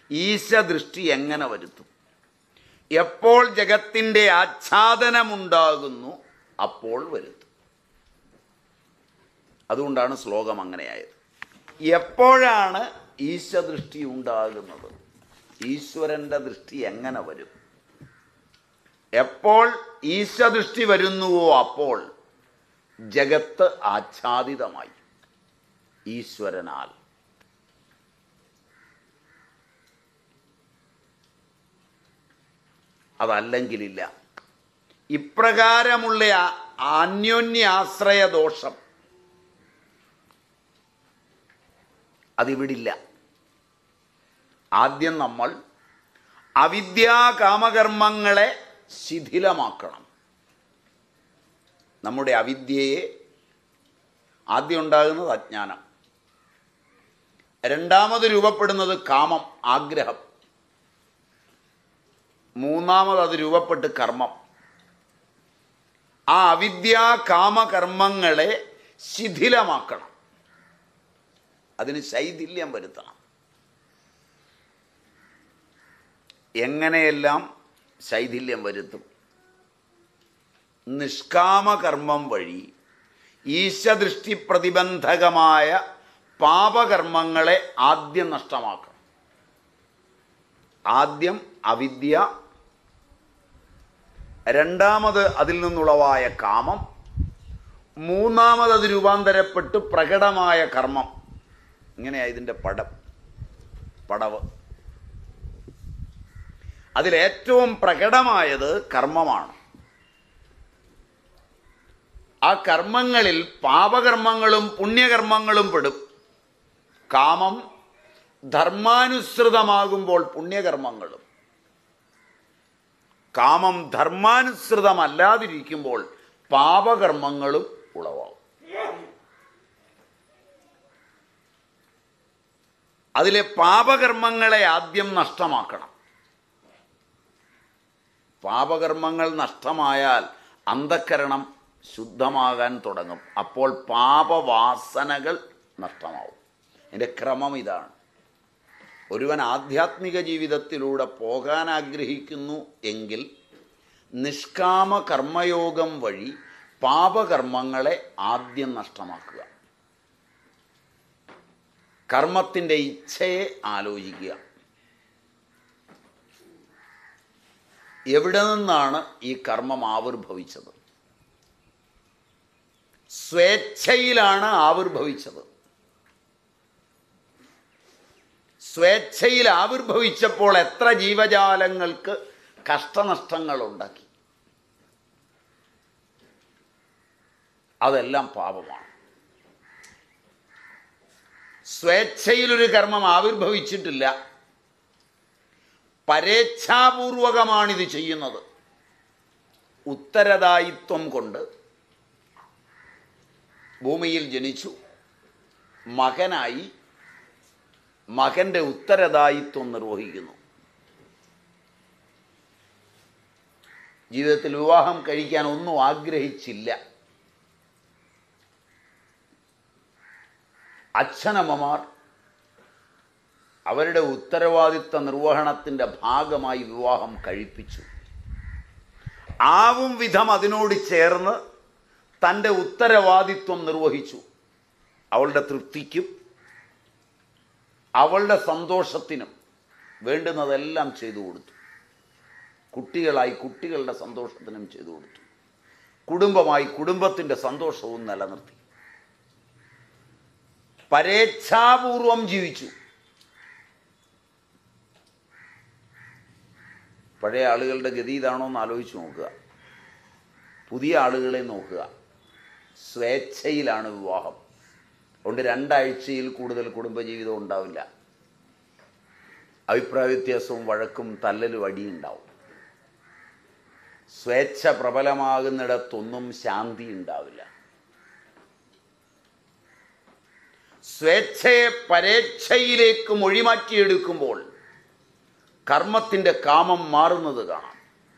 ഈശദൃഷ്ടി എങ്ങനെ വരുത്തും എപ്പോൾ ജഗത്തിൻ്റെ ആച്ഛാദനമുണ്ടാകുന്നു അപ്പോൾ വരുത്തും അതുകൊണ്ടാണ് ശ്ലോകം അങ്ങനെയായത് എപ്പോഴാണ് ഈശദൃഷ്ടി ഉണ്ടാകുന്നത് ഈശ്വരൻ്റെ ദൃഷ്ടി എങ്ങനെ വരും എപ്പോൾ ഈശദൃഷ്ടി വരുന്നുവോ അപ്പോൾ ജഗത്ത് ആച്ഛാദിതമായി ഈശ്വരനാൽ അതല്ലെങ്കിലില്ല ഇപ്രകാരമുള്ള ആ- അന്യോന്യാശ്രയ ദോഷം അതിവിടില്ല ആദ്യം നമ്മൾ അവിദ്യാകാമകർമ്മങ്ങളെ ശിഥിലമാക്കണം നമ്മുടെ അവിദ്യയെ ആദ്യം ഉണ്ടാകുന്നത് അജ്ഞാനം രണ്ടാമത് രൂപപ്പെടുന്നത് കാമം ആഗ്രഹം മൂന്നാമത് അത് രൂപപ്പെട്ട് കർമ്മം ആ അവിദ്യാ കാമകർമ്മങ്ങളെ ശിഥിലമാക്കണം അതിന് ശൈഥില്യം വരുത്തണം എങ്ങനെയെല്ലാം ശൈഥില്യം വരുത്തും നിഷ്കാമകർമ്മം വഴി ഈശദൃഷ്ടി പ്രതിബന്ധകമായ പാപകർമ്മങ്ങളെ ആദ്യം നഷ്ടമാക്കണം ആദ്യം അവിദ്യ രണ്ടാമത് അതിൽ നിന്നുളവായ കാമം മൂന്നാമത് അത് രൂപാന്തരപ്പെട്ട് പ്രകടമായ കർമ്മം ഇങ്ങനെയാ ഇതിൻ്റെ പടം പടവ് അതിലേറ്റവും പ്രകടമായത് കർമ്മമാണ് ആ കർമ്മങ്ങളിൽ പാപകർമ്മങ്ങളും പുണ്യകർമ്മങ്ങളും പെടും കാമം ധർമാനുസൃതമാകുമ്പോൾ പുണ്യകർമ്മങ്ങളും കാമം ധർമാനുസൃതമല്ലാതിരിക്കുമ്പോൾ പാപകർമ്മങ്ങളും ഉളവാകും അതിലെ പാപകർമ്മങ്ങളെ ആദ്യം നഷ്ടമാക്കണം പാപകർമ്മങ്ങൾ നഷ്ടമായാൽ അന്ധക്കരണം ശുദ്ധമാകാൻ തുടങ്ങും അപ്പോൾ പാപവാസനകൾ നഷ്ടമാവും എൻ്റെ ക്രമം ഇതാണ് ഒരുവൻ ആധ്യാത്മിക ജീവിതത്തിലൂടെ പോകാൻ ആഗ്രഹിക്കുന്നു എങ്കിൽ നിഷ്കാമ കർമ്മയോഗം വഴി പാപകർമ്മങ്ങളെ ആദ്യം നഷ്ടമാക്കുക കർമ്മത്തിൻ്റെ ഇച്ഛയെ ആലോചിക്കുക എവിടെ നിന്നാണ് ഈ കർമ്മം ആവിർഭവിച്ചത് സ്വേച്ഛയിലാണ് ആവിർഭവിച്ചത് സ്വേച്ഛയിൽ ആവിർഭവിച്ചപ്പോൾ എത്ര ജീവജാലങ്ങൾക്ക് കഷ്ടനഷ്ടങ്ങൾ ഉണ്ടാക്കി അതെല്ലാം പാപമാണ് സ്വേച്ഛയിലൊരു കർമ്മം ആവിർഭവിച്ചിട്ടില്ല പരേച്ഛാപൂർവകമാണിത് ചെയ്യുന്നത് ഉത്തരദായിത്വം കൊണ്ട് ഭൂമിയിൽ ജനിച്ചു മകനായി മകന്റെ ഉത്തരദായിത്വം നിർവഹിക്കുന്നു ജീവിതത്തിൽ വിവാഹം കഴിക്കാൻ ഒന്നും ആഗ്രഹിച്ചില്ല അച്ഛനമ്മമാർ അവരുടെ ഉത്തരവാദിത്ത നിർവഹണത്തിൻ്റെ ഭാഗമായി വിവാഹം കഴിപ്പിച്ചു ആവും വിധം അതിനോട് ചേർന്ന് തൻ്റെ ഉത്തരവാദിത്വം നിർവഹിച്ചു അവളുടെ തൃപ്തിക്കും അവളുടെ സന്തോഷത്തിനും വേണ്ടുന്നതെല്ലാം ചെയ്തു കൊടുത്തു കുട്ടികളായി കുട്ടികളുടെ സന്തോഷത്തിനും ചെയ്തു കൊടുത്തു കുടുംബമായി കുടുംബത്തിൻ്റെ സന്തോഷവും നിലനിർത്തി പരേച്ഛാപൂർവം ജീവിച്ചു പഴയ ആളുകളുടെ ഗതി ഇതാണോ എന്ന് ആലോചിച്ച് നോക്കുക പുതിയ ആളുകളെ നോക്കുക സ്വേച്ഛയിലാണ് വിവാഹം അതുകൊണ്ട് രണ്ടാഴ്ചയിൽ കൂടുതൽ കുടുംബജീവിതം ഉണ്ടാവില്ല അഭിപ്രായ വ്യത്യാസവും വഴക്കും തല്ലലും അടിയുണ്ടാവും സ്വേച്ഛ പ്രബലമാകുന്നിടത്തൊന്നും ശാന്തി ഉണ്ടാവില്ല സ്വേച്ഛയെ പരേച്ഛയിലേക്ക് മൊഴിമാറ്റിയെടുക്കുമ്പോൾ കർമ്മത്തിൻ്റെ കാമം മാറുന്നത് കാണാം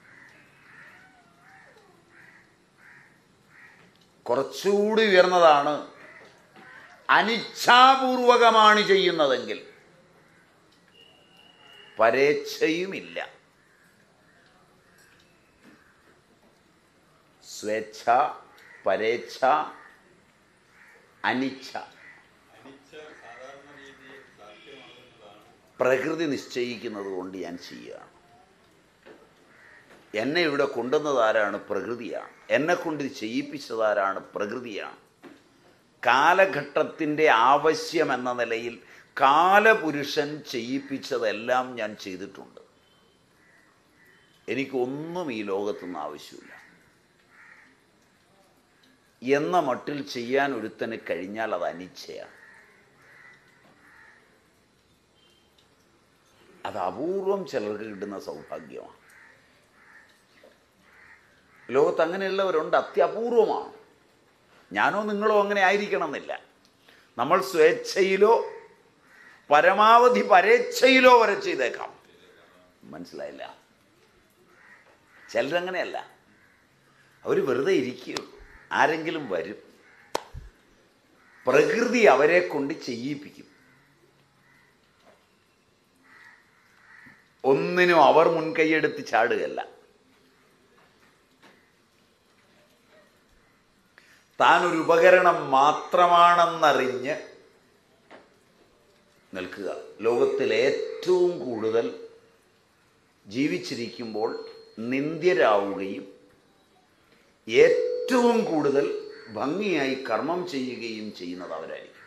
കുറച്ചുകൂടി ഉയർന്നതാണ് അനിച്ഛാപൂർവകമാണ് ചെയ്യുന്നതെങ്കിൽ പരേച്ഛയുമില്ല സ്വേച്ഛ പരേച്ഛ അനിച്ഛ അനിച്ഛ സാധാരണ രീതിയിൽ സാധ്യമാകുന്നതാണ് പ്രകൃതി നിശ്ചയിക്കുന്നത് കൊണ്ട് ഞാൻ ചെയ്യുകയാണ് എന്നെ ഇവിടെ കൊണ്ടുവന്നതാരാണ് പ്രകൃതിയാണ് എന്നെ കൊണ്ട് ഇത് ചെയ്യിപ്പിച്ചതാരാണ് പ്രകൃതിയാണ് കാലഘട്ടത്തിൻ്റെ ആവശ്യം എന്ന നിലയിൽ കാലപുരുഷൻ ചെയ്യിപ്പിച്ചതെല്ലാം ഞാൻ ചെയ്തിട്ടുണ്ട് എനിക്കൊന്നും ഈ ലോകത്തുനിന്ന് ആവശ്യമില്ല എന്ന മട്ടിൽ ചെയ്യാൻ ഒരുത്തന് കഴിഞ്ഞാൽ അത് അനിച്ഛയാണ് അത് അപൂർവം ചിലർക്ക് കിട്ടുന്ന സൗഭാഗ്യമാണ് ലോകത്ത് അങ്ങനെയുള്ളവരുണ്ട് അത്യപൂർവമാണ് ഞാനോ നിങ്ങളോ അങ്ങനെ ആയിരിക്കണം എന്നില്ല നമ്മൾ സ്വേച്ഛയിലോ പരമാവധി പരേച്ഛയിലോ വരെ ചെയ്തേക്കാം മനസ്സിലായില്ല ചിലരങ്ങനെയല്ല അവർ വെറുതെ ഇരിക്കുകയുള്ളൂ ആരെങ്കിലും വരും പ്രകൃതി അവരെ കൊണ്ട് ചെയ്യിപ്പിക്കും ഒന്നിനും അവർ മുൻകൈയെടുത്ത് ചാടുകയല്ല താൻ ഒരു ഉപകരണം മാത്രമാണെന്നറിഞ്ഞ് നിൽക്കുക ലോകത്തിൽ ഏറ്റവും കൂടുതൽ ജീവിച്ചിരിക്കുമ്പോൾ നിന്ദ്യരാവുകയും ഏറ്റവും കൂടുതൽ ഭംഗിയായി കർമ്മം ചെയ്യുകയും ചെയ്യുന്നത് അവരായിരിക്കും